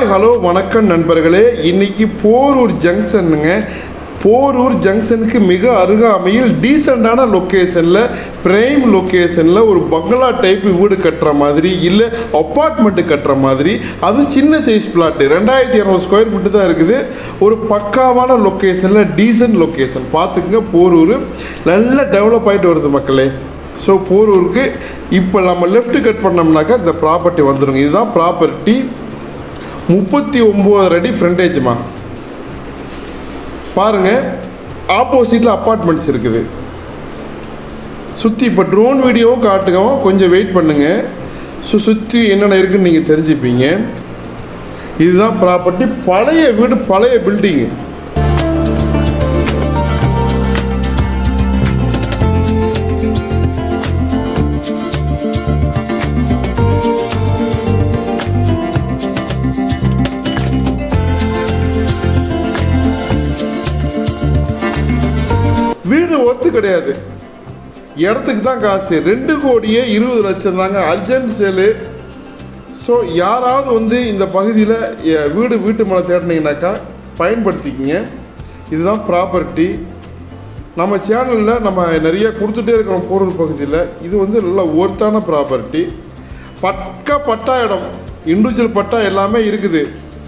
hi hello வணக்கம் நண்பர்களே இன்னைக்கு போரூர் ஜங்ஷனுங்க போரூர் ஜங்ஷனுக்கு மிக அருகாமையில் டீசெண்டான லொக்கேஷனில் பிரைம் லொக்கேஷனில் ஒரு பங்களா டைப் வீடு கட்டுற மாதிரி இல்லை அப்பார்ட்மெண்ட்டு கட்டுற மாதிரி அதுவும் சின்ன சைஸ் பிளாட்டு ரெண்டாயிரத்தி இரநூறு ஸ்கொயர் ஃபீட்டு தான் இருக்குது ஒரு பக்காவான லொக்கேஷனில் டீசன்ட் லொக்கேஷன் பார்த்துக்குங்க போரூர் நல்லா டெவலப் ஆகிட்டு வருது மக்களே ஸோ போரூருக்கு இப்போ நம்ம லெஃப்ட் கட் பண்ணோம்னாக்கா இந்த ப்ராப்பர்ட்டி வந்துடுங்க இதுதான் ப்ராப்பர்ட்டி முப்பத்தி ஒம்பது அடி ஃப்ரண்டேஜ்மா பாருங்க ஆப்போசிட்டில் அப்பார்ட்மெண்ட்ஸ் இருக்குது சுற்றி இப்போ ட்ரோன் வீடியோவும் காட்டுங்க கொஞ்சம் வெயிட் பண்ணுங்க சு சுற்றி என்னென்ன இருக்குன்னு நீங்கள் தெரிஞ்சுப்பீங்க இதுதான் ப்ராப்பர்ட்டி பழைய வீடு பழைய பில்டிங்கு வீடு ஒர்த்து கிடையாது இடத்துக்கு தான் காசு ரெண்டு கோடியே இருபது லட்சம் தாங்க அர்ஜென்ட் சேலு ஸோ யாராவது வந்து இந்த பகுதியில் எ- வீடு வீட்டு மனை தேடினீங்கனாக்கா பயன்படுத்திக்கிங்க இதுதான் ப்ராப்பர்ட்டி நம்ம சேனலில் நம்ம நிறைய கொடுத்துட்டே இருக்கிறோம் போரூர் பகுதியில் இது வந்து நல்ல ஒர்த்தான ப்ராப்பர்ட்டி பக்கா பட்டா இடம் இண்டிவிஜுவல் பட்டா எல்லாமே இருக்குது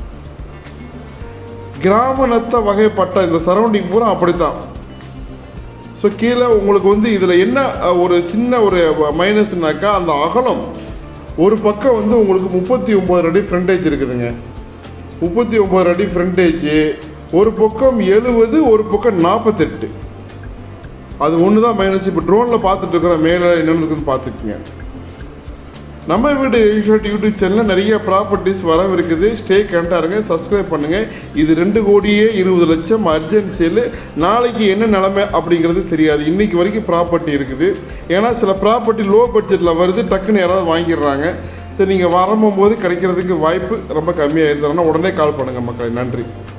கிராம நத்த வகை பட்டா இந்த சரௌண்டிங் பூரா அப்படித்தான் ஸோ கீழே உங்களுக்கு வந்து இதில் என்ன அஹ், ஒரு சின்ன ஒரு மைனஸ்னாக்கா அந்த அகலம் ஒரு பக்கம் வந்து உங்களுக்கு முப்பத்தி ஒம்பது அடி ஃப்ரண்டேஜ் இருக்குதுங்க முப்பத்தி ஒம்பது அடி ஃப்ரண்டேஜ் ஒரு பக்கம் எழுபது ஒரு பக்கம் நாற்பத்தெட்டு அது ஒன்று தான் மைனஸ் இப்போ ட்ரோனில் பார்த்துட்டு இருக்கிறோம் மேலே என்னென்னு இருக்குன்னு பார்த்துக்குங்க நம்ம வீடு ஷர்ட் யூடியூப் சேனலில் நிறைய ப்ராப்பர்ட்டிஸ் வரவிருக்குது ஸ்டே கண்டாருங்க சப்ஸ்கிரைப் பண்ணுங்கள் இது ரெண்டு கோடியே இருபது லட்சம் அர்ஜென்ட் சேலு நாளைக்கு என்ன நிலமை அப்படிங்கிறது தெரியாது இன்னைக்கு வரைக்கும் ப்ராப்பர்ட்டி இருக்குது ஏன்னா சில ப்ராப்பர்ட்டி லோ பட்ஜெட்டில் வருது டக்குன்னு யாராவது வாங்கிடுறாங்க சரி நீங்கள் வரும்போது கிடைக்கிறதுக்கு வாய்ப்பு ரொம்ப கம்மியாக இருந்ததுன்னா உடனே கால் பண்ணுங்கள் மக்களே நன்றி